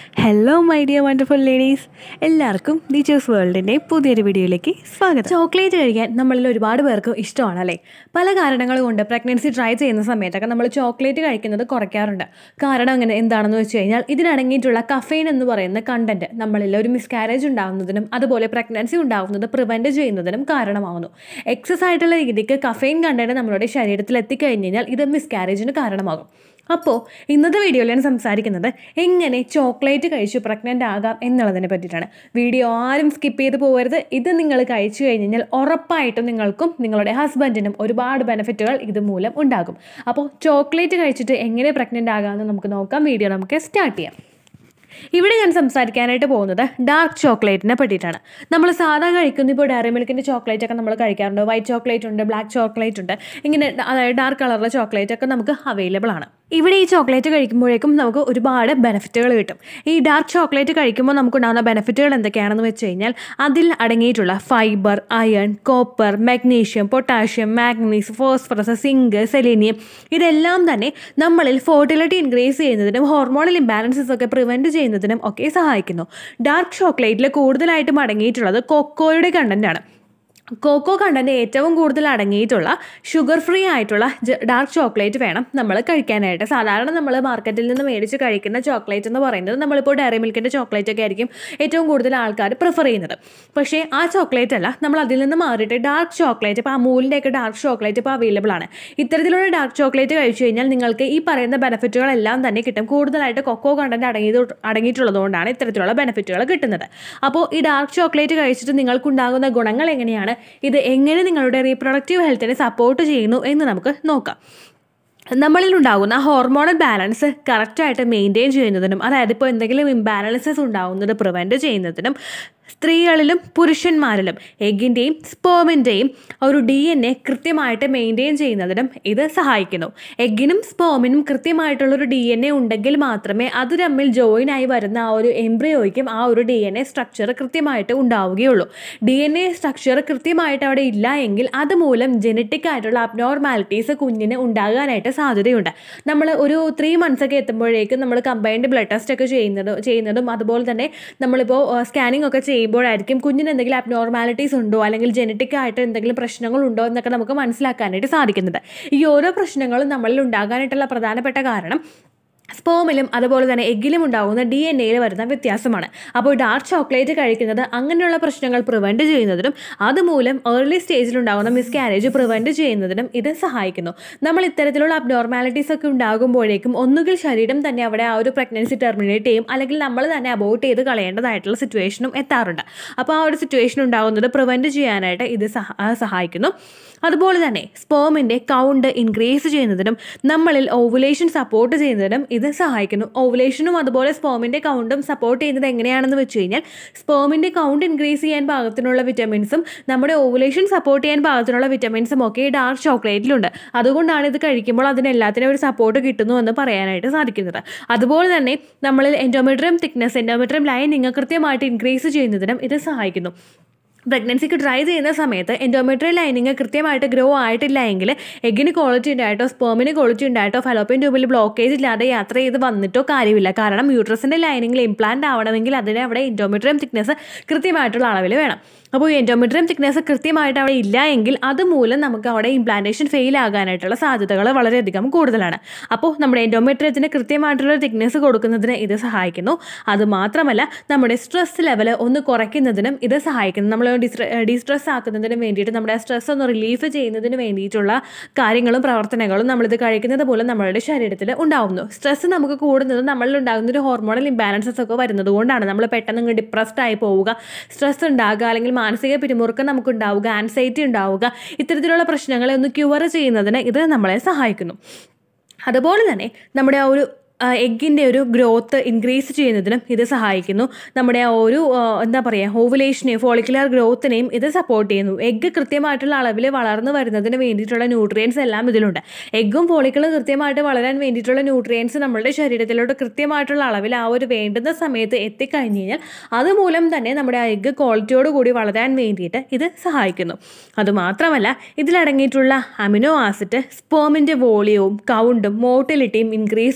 hello my dear wonderful ladies എല്ലാവർക്കും teachers വേൾഡിൻ്റെ പുതിയൊരു വീഡിയോയിലേക്ക് സ്വാഗതം ചോക്ലേറ്റ് കഴിക്കാൻ നമ്മളിൽ ഒരുപാട് പേർക്ക് ഇഷ്ടമാണ് അല്ലേ പല കാരണങ്ങൾ കൊണ്ട് പ്രഗ്നൻസി ട്രൈ ചെയ്യുന്ന സമയത്തൊക്കെ നമ്മൾ ചോക്ലേറ്റ് കഴിക്കുന്നത് കുറയ്ക്കാറുണ്ട് കാരണം അങ്ങനെ എന്താണെന്ന് വെച്ച് കഴിഞ്ഞാൽ ഇതിനടങ്ങിയിട്ടുള്ള കഫെയിൻ എന്ന് പറയുന്ന കണ്ടന്റ് നമ്മളിൽ ഒരു മിസ്കാരേജ് ഉണ്ടാകുന്നതിനും അതുപോലെ പ്രഗ്നൻസി ഉണ്ടാകുന്നത് പ്രിവെൻറ്റ് ചെയ്യുന്നതിനും കാരണമാകുന്നു എക്സസ് ആയിട്ടുള്ള രീതിക്ക് കഫെയിൻ കണ്ടന്റ് നമ്മളുടെ ശരീരത്തിൽ എത്തിക്കഴിഞ്ഞ് കഴിഞ്ഞാൽ ഇത് മിസ്കാരേജിന് കാരണമാകും അപ്പോൾ ഇന്നത്തെ വീഡിയോയിൽ ഞാൻ സംസാരിക്കുന്നത് എങ്ങനെ ചോക്ലേറ്റ് കഴിച്ച് പ്രഗ്നൻ്റ് ആകാം എന്നുള്ളതിനെ പറ്റിയിട്ടാണ് വീഡിയോ ആരും സ്കിപ്പ് ചെയ്ത് പോകരുത് ഇത് നിങ്ങൾ കഴിച്ചു കഴിഞ്ഞ് കഴിഞ്ഞാൽ ഉറപ്പായിട്ടും നിങ്ങൾക്കും നിങ്ങളുടെ ഹസ്ബൻഡിനും ഒരുപാട് ബെനിഫിറ്റുകൾ ഇതുമൂലം ഉണ്ടാകും അപ്പോൾ ചോക്ലേറ്റ് കഴിച്ചിട്ട് എങ്ങനെ പ്രഗ്നൻ്റ് ആകാമെന്ന് നമുക്ക് നോക്കാം വീഡിയോ നമുക്ക് സ്റ്റാർട്ട് ചെയ്യാം ഇവിടെ ഞാൻ സംസാരിക്കാനായിട്ട് പോകുന്നത് ഡാർക്ക് ചോക്ലേറ്റിനെ പറ്റിയിട്ടാണ് നമ്മൾ സാധാ കഴിക്കുന്ന ഇപ്പോൾ ഡയറി മിൽക്കിൻ്റെ ചോക്ലേറ്റ് ഒക്കെ നമ്മൾ കഴിക്കാറുണ്ട് വൈറ്റ് ചോക്ലേറ്റ് ഉണ്ട് ബ്ലാക്ക് ചോക്ലേറ്റ് ഉണ്ട് ഇങ്ങനെ അതായത് ഡാർക്ക് കളറിലെ ചോക്ലേറ്റ് ഒക്കെ നമുക്ക് അവൈലബിൾ ആണ് ഇവിടെ ഈ ചോക്ലേറ്റ് കഴിക്കുമ്പോഴേക്കും നമുക്ക് ഒരുപാട് ബെനിഫിറ്റുകൾ കിട്ടും ഈ ഡാർക്ക് ചോക്ലേറ്റ് കഴിക്കുമ്പോൾ നമുക്കുണ്ടാകുന്ന ബെനിഫിറ്റുകൾ എന്തൊക്കെയാണെന്ന് വെച്ച് കഴിഞ്ഞാൽ അതിൽ അടങ്ങിയിട്ടുള്ള fibre iron copper magnesium potassium manganese phosphorus zinc selenium ഇതെല്ലാം തന്നെ നമ്മളിൽ ഫോർട്ടിലിറ്റി ഇൻക്രീസ് ചെയ്യുന്നതിനും ഹോർമോണൽ ഇംബാലൻസസ് ഒക്കെ പ്രിവെൻറ്റ് ചെയ്യുന്നതിനും ഒക്കെ സഹായിക്കുന്നു ഡാർക്ക് ചോക്ലേറ്റിൽ കൂടുതലായിട്ടും അടങ്ങിയിട്ടുള്ളത് കൊക്കോയുടെ കണ്ടൻ്റാണ് കോക്കോ കണ്ടന്റ് ഏറ്റവും കൂടുതൽ അടങ്ങിയിട്ടുള്ള ഷുഗർ ഫ്രീ ആയിട്ടുള്ള ഡാർക്ക് ചോക്ലേറ്റ് വേണം നമ്മൾ കഴിക്കാനായിട്ട് സാധാരണ നമ്മൾ മാർക്കറ്റിൽ നിന്ന് മേടിച്ച് കഴിക്കുന്ന ചോക്ലേറ്റ് എന്ന് പറയുന്നത് നമ്മളിപ്പോൾ ഡയറി മിൽക്കിൻ്റെ ചോക്ലേറ്റ് ഒക്കെ ആയിരിക്കും ഏറ്റവും കൂടുതൽ ആൾക്കാർ പ്രിഫർ ചെയ്യുന്നത് പക്ഷേ ആ ചോക്ലേറ്റ് അല്ല നമ്മൾ അതിൽ നിന്ന് മാറിയിട്ട് ഡാർക്ക് ചോക്ലേറ്റ് ഇപ്പോൾ അമൂലിൻ്റെ ഒക്കെ ഡാർക്ക് ചോക്ലേറ്റ് ഇപ്പോൾ അവൈലബിൾ ആണ് ഇത്തരത്തിലുള്ള ഡാർക്ക് ചോക്ലേറ്റ് കഴിച്ചു കഴിഞ്ഞാൽ നിങ്ങൾക്ക് ഈ പറയുന്ന ബെനിഫിറ്റുകളെല്ലാം തന്നെ കിട്ടും കൂടുതലായിട്ട് കൊക്കോ കണ്ടന്റ് അടങ്ങിയത് അടങ്ങിയിട്ടുള്ളതുകൊണ്ടാണ് ഇത്തരത്തിലുള്ള ബെനിഫിറ്റുകൾ കിട്ടുന്നത് അപ്പോൾ ഈ ഡാർക്ക് ചോക്ലേറ്റ് കഴിച്ചിട്ട് നിങ്ങൾക്കുണ്ടാകുന്ന ഗുണങ്ങൾ എങ്ങനെയാണ് ഇത് എങ്ങനെ നിങ്ങളുടെ റീപ്രൊഡക്റ്റീവ് ഹെൽത്തിനെ സപ്പോർട്ട് ചെയ്യുന്നു എന്ന് നമുക്ക് നോക്കാം നമ്മളിൽ ഉണ്ടാകുന്ന ഹോർമോണൽ ബാലൻസ് കറക്റ്റായിട്ട് മെയിൻറ്റെയിൻ ചെയ്യുന്നതിനും അതായത് ഇപ്പോൾ എന്തെങ്കിലും ഇംബാലൻസസ് ഉണ്ടാകുന്നത് പ്രിവെൻറ്റ് ചെയ്യുന്നതിനും സ്ത്രീകളിലും പുരുഷന്മാരിലും എഗ്ഗിൻ്റെയും സ്പേമിൻ്റെയും ഒരു ഡി എൻ എ കൃത്യമായിട്ട് മെയിൻറ്റെയിൻ ചെയ്യുന്നതിനും ഇത് സഹായിക്കുന്നു എഗ്ഗിനും സ്പേമിനും കൃത്യമായിട്ടുള്ളൊരു ഡി എൻ എ ഉണ്ടെങ്കിൽ മാത്രമേ അത് തമ്മിൽ ജോയിൻ ആയി വരുന്ന ആ ഒരു എംബ്രിയോയ്ക്കും ആ ഒരു ഡി എൻ എ സ്ട്രക്ചർ കൃത്യമായിട്ട് ഉണ്ടാവുകയുള്ളൂ ഡി എൻ എ സ്ട്രക്ചർ കൃത്യമായിട്ട് അവിടെ ഇല്ല എങ്കിൽ അതുമൂലം ജനറ്റിക് ആയിട്ടുള്ള അബ്നോർമാലിറ്റീസ് കുഞ്ഞിന് ഉണ്ടാകാനായിട്ട് സാധ്യതയുണ്ട് നമ്മൾ ഒരു ത്രീ മന്ത്സ് ഒക്കെ എത്തുമ്പോഴേക്കും നമ്മൾ കമ്പൈൻഡ് ബ്ലഡ് ടെസ്റ്റ് ഒക്കെ ചെയ്യുന്നത് ചെയ്യുന്നതും അതുപോലെ തന്നെ നമ്മളിപ്പോൾ സ്കാനിങ് ഒക്കെ ചെയ്യുമ്പോഴായിരിക്കും കുഞ്ഞിന് എന്തെങ്കിലും അബ്നോർമാലിറ്റീസ് ഉണ്ടോ അല്ലെങ്കിൽ ജനറ്റിക് ആയിട്ട് എന്തെങ്കിലും പ്രശ്നങ്ങളുണ്ടോ എന്നൊക്കെ നമുക്ക് മനസ്സിലാക്കാനായിട്ട് സാധിക്കുന്നത് ഈ ഓരോ പ്രശ്നങ്ങളും നമ്മളിൽ ഉണ്ടാകാനായിട്ടുള്ള പ്രധാനപ്പെട്ട കാരണം സ്പേമിലും അതുപോലെ തന്നെ എഗ്ഗിലും ഉണ്ടാകുന്ന ഡി എൻ എയിൽ വരുന്ന വ്യത്യാസമാണ് അപ്പോൾ ഡാർക്ക് ചോക്ലേറ്റ് കഴിക്കുന്നത് അങ്ങനെയുള്ള പ്രശ്നങ്ങൾ പ്രിവെൻറ്റ് ചെയ്യുന്നതിനും അതുമൂലം ഏർലി സ്റ്റേജിലുണ്ടാകുന്ന മിസ്കാരേജ് പ്രിവെൻറ്റ് ചെയ്യുന്നതിനും ഇത് സഹായിക്കുന്നു നമ്മൾ ഇത്തരത്തിലുള്ള അബ്നോർമാലിറ്റീസ് ഒക്കെ ഉണ്ടാകുമ്പോഴേക്കും ഒന്നുകിൽ ശരീരം തന്നെ അവിടെ ആ ഒരു പ്രഗ്നൻസി ടെർമിനേറ്റ് ചെയ്യും അല്ലെങ്കിൽ നമ്മൾ തന്നെ അബോട്ട് ചെയ്ത് കളയേണ്ടതായിട്ടുള്ള സിറ്റുവേഷനും എത്താറുണ്ട് അപ്പോൾ ആ ഒരു സിറ്റുവേഷൻ ഉണ്ടാകുന്നത് പ്രിവെൻറ്റ് ചെയ്യാനായിട്ട് ഇത് സഹായിക്കുന്നു അതുപോലെ തന്നെ സ്പേമിൻ്റെ കൗണ്ട് ഇൻക്രീസ് ചെയ്യുന്നതിനും നമ്മളിൽ ഓവുലേഷൻ സപ്പോർട്ട് ചെയ്യുന്നതിനും ഇത് സഹായിക്കുന്നു ഓവുലേഷനും അതുപോലെ സ്പേമിൻ്റെ കൗണ്ടും സപ്പോർട്ട് ചെയ്യുന്നത് എങ്ങനെയാണെന്ന് വെച്ച് കഴിഞ്ഞാൽ സ്പേമിൻ്റെ കൗണ്ട് ഇൻക്രീസ് ചെയ്യാൻ പാകത്തിനുള്ള വിറ്റമിൻസും നമ്മുടെ ഓവുലേഷൻ സപ്പോർട്ട് ചെയ്യാൻ പാകത്തിനുള്ള വിറ്റമിൻസും ഒക്കെ ഈ ഡാർക്ക് ചോക്ലേറ്റിലുണ്ട് അതുകൊണ്ടാണ് ഇത് കഴിക്കുമ്പോൾ അതിന് എല്ലാത്തിനും ഒരു സപ്പോർട്ട് കിട്ടുന്നു എന്ന് പറയാനായിട്ട് സാധിക്കുന്നത് അതുപോലെ തന്നെ നമ്മളിൽ എൻഡോമെട്രിയം തിക്നെസ് എൻഡോമെട്രിയം ലൈനിങ് കൃത്യമായിട്ട് ഇൻക്രീസ് ചെയ്യുന്നതിനും ഇത് സഹായിക്കുന്നു പ്രഗ്നൻസിക്ക് ട്രൈ ചെയ്യുന്ന സമയത്ത് എൻഡോമെട്രിയൽ ലൈനിങ് കൃത്യമായിട്ട് ഗ്രോ ആയിട്ടില്ല എങ്കിൽ എഗ്ഗിന് ക്വാളിറ്റി ഉണ്ടായിട്ടോ സ്പേമിന് ക്വാളിറ്റി ഉണ്ടായിട്ടോ ഫലോപ്പിൻ ട്യൂബിൽ ബ്ലോക്കേജ് ഇല്ലാതെ യാത്ര ചെയ്ത് വന്നിട്ടോ കാര്യമില്ല കാരണം യൂട്രസിൻ്റെ ലൈനിങ്ങിൽ ഇംപ്ലാന്റ് ആവണമെങ്കിൽ അതിന് അവിടെ എൻഡോമെട്രിയം തിക്നെസ് കൃത്യമായിട്ടുള്ള അളവിൽ വേണം അപ്പോൾ എൻഡോമെട്രിയം തിക്നെസ് കൃത്യമായിട്ട് അവിടെ ഇല്ല എങ്കിൽ അതുമൂലം നമുക്ക് അവിടെ ഇംപ്ലാന്റേഷൻ ഫെയിൽ ആകാനായിട്ടുള്ള സാധ്യതകൾ വളരെയധികം കൂടുതലാണ് അപ്പോൾ നമ്മുടെ എൻഡോമെട്രിയത്തിന് കൃത്യമായിട്ടുള്ള തിക്നെസ് കൊടുക്കുന്നതിന് ഇത് സഹായിക്കുന്നു അതുമാത്രമല്ല നമ്മുടെ സ്ട്രെസ് ലെവൽ ഒന്ന് കുറയ്ക്കുന്നതിനും ഇത് സഹായിക്കുന്നു നമ്മൾ ഡിസ്ട്രെസ് ആക്കുന്നതിന് വേണ്ടിയിട്ട് നമ്മുടെ സ്ട്രെസ് ഒന്ന് റിലീഫ് ചെയ്യുന്നതിന് വേണ്ടിയിട്ടുള്ള കാര്യങ്ങളും പ്രവർത്തനങ്ങളും നമ്മളിത് കഴിക്കുന്നത് മൂലം നമ്മളുടെ ശരീരത്തിൽ ഉണ്ടാവുന്നു സ്ട്രെസ് നമുക്ക് കൂടുന്നത് നമ്മളിൽ ഉണ്ടാകുന്ന ഒരു ഹോർമോണൽ ഇംബാലൻസസ് ഒക്കെ വരുന്നത് കൊണ്ടാണ് നമ്മൾ പെട്ടെന്ന് ഡിപ്രസ്ഡ് ആയി പോവുക സ്ട്രെസ് ഉണ്ടാകുക അല്ലെങ്കിൽ മാനസിക പിരിമുറുക്കം നമുക്ക് ഉണ്ടാവുക ആൻസൈറ്റി ഉണ്ടാവുക ഇത്തരത്തിലുള്ള പ്രശ്നങ്ങളെ ഒന്ന് ക്യൂർ ചെയ്യുന്നതിന് ഇത് നമ്മളെ സഹായിക്കുന്നു അതുപോലെ തന്നെ നമ്മുടെ ആ ഒരു എഗ്ഗിൻ്റെ ഒരു ഗ്രോത്ത് ഇൻക്രീസ് ചെയ്യുന്നതിനും ഇത് സഹായിക്കുന്നു നമ്മുടെ ആ ഒരു എന്താ പറയുക ഓവുലേഷനെയും ഫോളിക്കുലർ ഗ്രോത്തിനെയും ഇത് സപ്പോർട്ട് ചെയ്യുന്നു എഗ്ഗ് കൃത്യമായിട്ടുള്ള അളവിൽ വളർന്നു വരുന്നതിന് വേണ്ടിയിട്ടുള്ള ന്യൂട്രിയൻസ് എല്ലാം ഇതിലുണ്ട് എഗ്ഗും ഫോളിക്കിളും കൃത്യമായിട്ട് വളരാൻ വേണ്ടിയിട്ടുള്ള ന്യൂട്രിയൻസ് നമ്മളുടെ ശരീരത്തിലോട്ട് കൃത്യമായിട്ടുള്ള അളവിൽ ആ ഒരു വേണ്ടുന്ന സമയത്ത് എത്തിക്കഴിഞ്ഞ് കഴിഞ്ഞാൽ അതുമൂലം തന്നെ നമ്മുടെ ആ എഗ്ഗ് ക്വാളിറ്റിയോട് കൂടി വളരാൻ വേണ്ടിയിട്ട് ഇത് സഹായിക്കുന്നു അതുമാത്രമല്ല ഇതിലടങ്ങിയിട്ടുള്ള അമിനോ ആസിഡ് സ്പേമിൻ്റെ വോളിയവും കൗണ്ടും മോട്ടിലിറ്റിയും ഇൻക്രീസ് ചെയ്യുന്നതിന്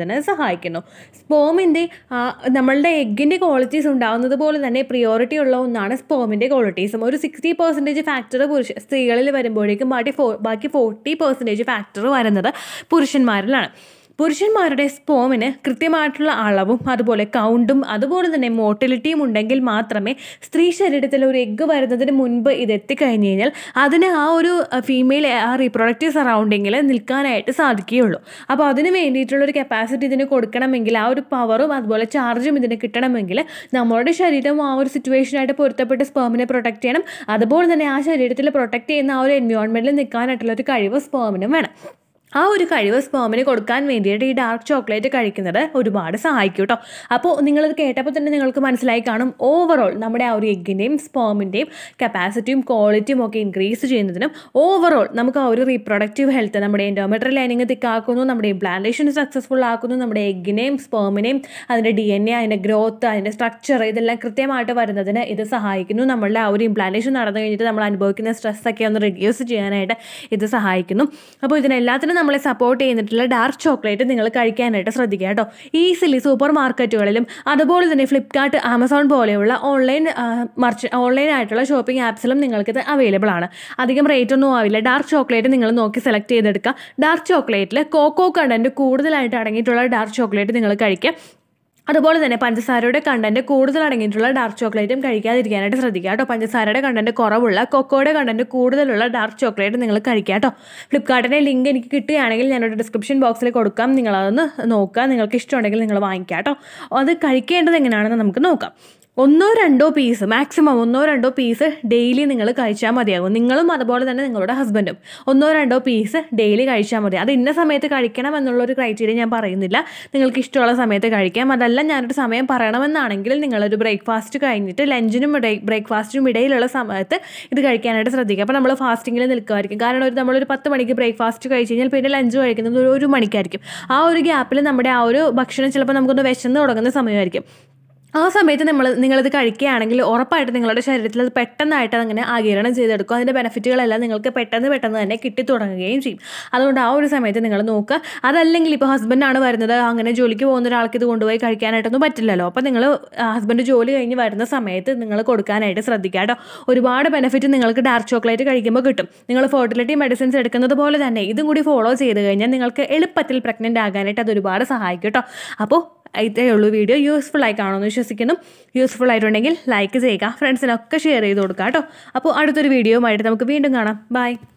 ചെയ്യുന്നതിന് സഹായിക്കുന്നു സ്പോമിൻ്റെ നമ്മളുടെ എഗ്ഗിൻ്റെ ക്വാളിറ്റീസ് ഉണ്ടാകുന്നത് പോലെ തന്നെ പ്രിയോറിറ്റി ഉള്ള ഒന്നാണ് സ്പോമിൻ്റെ ക്വാളിറ്റീസും ഒരു സിക്സ്റ്റി പെർസെൻറ്റേജ് ഫാക്ടർ പുരുഷ സ്ത്രീകളിൽ വരുമ്പോഴേക്കും ബാക്കി ഫോ ബാക്കി ഫോർട്ടി പെർസെൻറ്റേജ് ഫാക്ടർ വരുന്നത് പുരുഷന്മാരിലാണ് പുരുഷന്മാരുടെ സ്പോമിന് കൃത്യമായിട്ടുള്ള അളവും അതുപോലെ കൗണ്ടും അതുപോലെ തന്നെ മോട്ടിലിറ്റിയും ഉണ്ടെങ്കിൽ മാത്രമേ സ്ത്രീ ശരീരത്തിൽ ഒരു എഗ്ഗ് വരുന്നതിന് മുൻപ് ഇത് എത്തിക്കഴിഞ്ഞ് കഴിഞ്ഞാൽ അതിന് ആ ഒരു ഫീമെയിൽ ആ റീപ്രൊഡക്റ്റീവ് സറൗണ്ടിങ്ങിൽ നിൽക്കാനായിട്ട് സാധിക്കുകയുള്ളൂ അപ്പോൾ അതിന് വേണ്ടിയിട്ടുള്ള ഒരു കപ്പാസിറ്റി ഇതിന് കൊടുക്കണമെങ്കിൽ ആ ഒരു പവറും അതുപോലെ ചാർജും ഇതിന് കിട്ടണമെങ്കിൽ നമ്മുടെ ശരീരം ആ ഒരു സിറ്റുവേഷനായിട്ട് പൊരുത്തപ്പെട്ട് സ്പേമിനെ പ്രൊട്ടക്ട് ചെയ്യണം അതുപോലെ തന്നെ ആ ശരീരത്തിൽ പ്രൊട്ടക്ട് ചെയ്യുന്ന ആ ഒരു എൻവയോൺമെൻറ്റിൽ നിൽക്കാനായിട്ടുള്ള ഒരു കഴിവ് സ്പേമിനും വേണം ആ ഒരു കഴിവ് സ്പേമിന് കൊടുക്കാൻ വേണ്ടിയിട്ട് ഈ ഡാർക്ക് ചോക്ലേറ്റ് കഴിക്കുന്നത് ഒരുപാട് സഹായിക്കും കേട്ടോ അപ്പോൾ നിങ്ങളിത് കേട്ടപ്പോൾ തന്നെ നിങ്ങൾക്ക് മനസ്സിലായി കാണും ഓവറോൾ നമ്മുടെ ആ ഒരു എഗ്ഗിൻ്റെയും സ്പേമിൻ്റെയും കപ്പാസിറ്റിയും ക്വാളിറ്റിയും ഒക്കെ ഇൻക്രീസ് ചെയ്യുന്നതിനും ഓവറോൾ നമുക്ക് ആ ഒരു റീപ്രൊഡക്റ്റീവ് ഹെൽത്ത് നമ്മുടെ എൻഡോമെട്രൽ ലൈനിങ് തിക്കാക്കുന്നു നമ്മുടെ ഇംപ്ലാന്റേഷൻ സക്സസ്ഫുൾ ആക്കുന്നു നമ്മുടെ എഗ്ഗിനെയും സ്പേമിനെയും അതിൻ്റെ ഡി എൻ എ അതിൻ്റെ ഗ്രോത്ത് അതിൻ്റെ സ്ട്രക്ചർ ഇതെല്ലാം കൃത്യമായിട്ട് വരുന്നതിന് ഇത് സഹായിക്കുന്നു നമ്മളുടെ ആ ഒരു ഇംപ്ലാന്റേഷൻ നടന്നു കഴിഞ്ഞിട്ട് നമ്മൾ അനുഭവിക്കുന്ന സ്ട്രെസ്സൊക്കെ ഒന്ന് റിഡ്യൂസ് ചെയ്യാനായിട്ട് ഇത് സഹായിക്കുന്നു അപ്പോൾ ഇതിനെല്ലാത്തിനും നമ്മളെ സപ്പോർട്ട് ചെയ്തിട്ടുള്ള ഡാർക്ക് ചോക്ലേറ്റ് നിങ്ങൾ കഴിക്കാനായിട്ട് ശ്രദ്ധിക്കുക കേട്ടോ ഈസിലി സൂപ്പർ മാർക്കറ്റുകളിലും അതുപോലെ തന്നെ ഫ്ലിപ്കാർട്ട് ആമസോൺ പോലെയുള്ള ഓൺലൈൻ മർച്ച ഓൺലൈൻ ആയിട്ടുള്ള ഷോപ്പിംഗ് ആപ്സിലും നിങ്ങൾക്കിത് അവൈലബിൾ ആണ് അധികം റേറ്റ് ഒന്നും ആവില്ല ഡാർക്ക് ചോക്ലേറ്റ് നിങ്ങൾ നോക്കി സെലക്ട് ചെയ്തെടുക്കുക ഡാർക്ക് ചോക്ലേറ്റിൽ കോക്കോ കണ്ടൻറ്റ് കൂടുതലായിട്ട് അടങ്ങിയിട്ടുള്ള ഡാർക്ക് ചോക്ലേറ്റ് നിങ്ങൾ കഴിക്കുക അതുപോലെ തന്നെ പഞ്ചസാരയുടെ കണ്ടന്റ് കൂടുതൽ അടങ്ങിയിട്ടുള്ള ഡാർക്ക് ചോക്ലേറ്റും കഴിക്കാതിരിക്കാനായിട്ട് ശ്രദ്ധിക്കുക കേട്ടോ പഞ്ചസാരയുടെ കണ്ടന്റ് കുറവുള്ള കൊക്കോയുടെ കണ്ടന്റ് കൂടുതലുള്ള ഡാർക്ക് ചോക്ലേറ്റ് നിങ്ങൾ കഴിക്കുക കേട്ടോ ഫ്ലിപ്കാർട്ടിൻ്റെ ലിങ്ക് എനിക്ക് കിട്ടുകയാണെങ്കിൽ ഞാനൊരു ഡിസ്ക്രിപ്ഷൻ ബോക്സിൽ കൊടുക്കാം നിങ്ങളതൊന്ന് നോക്കുക നിങ്ങൾക്ക് ഇഷ്ടമുണ്ടെങ്കിൽ നിങ്ങൾ വാങ്ങിക്കുക കേട്ടോ അത് കഴിക്കേണ്ടത് എങ്ങനെയാണെന്ന് നമുക്ക് നോക്കാം ഒന്നോ രണ്ടോ പീസ് മാക്സിമം ഒന്നോ രണ്ടോ പീസ് ഡെയിലി നിങ്ങൾ കഴിച്ചാൽ മതിയാകും നിങ്ങളും അതുപോലെ തന്നെ നിങ്ങളുടെ ഹസ്ബൻഡും ഒന്നോ രണ്ടോ പീസ് ഡെയിലി കഴിച്ചാൽ മതി അത് ഇന്ന സമയത്ത് കഴിക്കണം എന്നുള്ളൊരു ക്രൈറ്റീരിയ ഞാൻ പറയുന്നില്ല നിങ്ങൾക്ക് ഇഷ്ടമുള്ള സമയത്ത് കഴിക്കാം അതല്ല ഞാനൊരു സമയം പറയണമെന്നാണെങ്കിൽ നിങ്ങളൊരു ബ്രേക്ക്ഫാസ്റ്റ് കഴിഞ്ഞിട്ട് ലഞ്ചിനും ബ്രേക്ക്ഫാസ്റ്റിനും ഇടയിലുള്ള സമയത്ത് ഇത് കഴിക്കാനായിട്ട് ശ്രദ്ധിക്കുക അപ്പോൾ നമ്മൾ ഫാസ്റ്റിങ്ങിൽ നിൽക്കുമായിരിക്കും കാരണം ഒരു നമ്മളൊരു പത്ത് മണിക്ക് ബ്രേക്ക്ഫാസ്റ്റ് കഴിച്ച് കഴിഞ്ഞാൽ പിന്നെ ലഞ്ച് കഴിക്കുന്നത് ഒരു ഒരു മണിക്കായിരിക്കും ആ ഒരു ഗ്യാപ്പിൽ നമ്മുടെ ആ ഒരു ഭക്ഷണം ചിലപ്പോൾ നമുക്കൊന്ന് വിശന്ന് തുടങ്ങുന്ന സമയമായിരിക്കും ആ സമയത്ത് നമ്മൾ നിങ്ങളിത് കഴിക്കുകയാണെങ്കിൽ ഉറപ്പായിട്ട് നിങ്ങളുടെ ശരീരത്തിൽ അത് പെട്ടെന്നായിട്ട് അങ്ങനെ ആകിരണം ചെയ്തെടുക്കും അതിൻ്റെ ബെനിഫിറ്റുകളെല്ലാം നിങ്ങൾക്ക് പെട്ടെന്ന് പെട്ടെന്ന് തന്നെ കിട്ടിത്തുടങ്ങുകയും ചെയ്യും അതുകൊണ്ട് ആ ഒരു സമയത്ത് നിങ്ങൾ നോക്കുക അതല്ലെങ്കിൽ ഇപ്പോൾ ഹസ്ബൻഡാണ് വരുന്നത് അങ്ങനെ ജോലിക്ക് പോകുന്ന ഒരാൾക്ക് ഇത് കൊണ്ടുപോയി കഴിക്കാനായിട്ടൊന്നും പറ്റില്ലല്ലോ അപ്പോൾ നിങ്ങൾ ഹസ്ബൻഡ് ജോലി കഴിഞ്ഞ് വരുന്ന സമയത്ത് നിങ്ങൾ കൊടുക്കാനായിട്ട് ശ്രദ്ധിക്കുക കേട്ടോ ഒരുപാട് ബെനിഫിറ്റ് നിങ്ങൾക്ക് ഡാർക്ക് ചോക്ലേറ്റ് കഴിക്കുമ്പോൾ കിട്ടും നിങ്ങൾ ഫെർട്ടിലിറ്റി മെഡിസിൻസ് എടുക്കുന്നത് പോലെ തന്നെ ഇതും കൂടി ഫോളോ ചെയ്ത് കഴിഞ്ഞാൽ നിങ്ങൾക്ക് എളുപ്പത്തിൽ പ്രഗ്നൻ്റ് ആകാനായിട്ട് അത് ഒരുപാട് സഹായിക്കും കേട്ടോ അപ്പോൾ ഇത്രയേ ഉള്ളൂ വീഡിയോ യൂസ്ഫുൾ ആയി കാണുമെന്ന് വിശ്വസിക്കുന്നു യൂസ്ഫുൾ ആയിട്ടുണ്ടെങ്കിൽ ലൈക്ക് ചെയ്യുക ഫ്രണ്ട്സിനൊക്കെ ഷെയർ ചെയ്ത് കൊടുക്കുക കേട്ടോ അപ്പോൾ അടുത്തൊരു വീഡിയോയുമായിട്ട് നമുക്ക് വീണ്ടും കാണാം ബൈ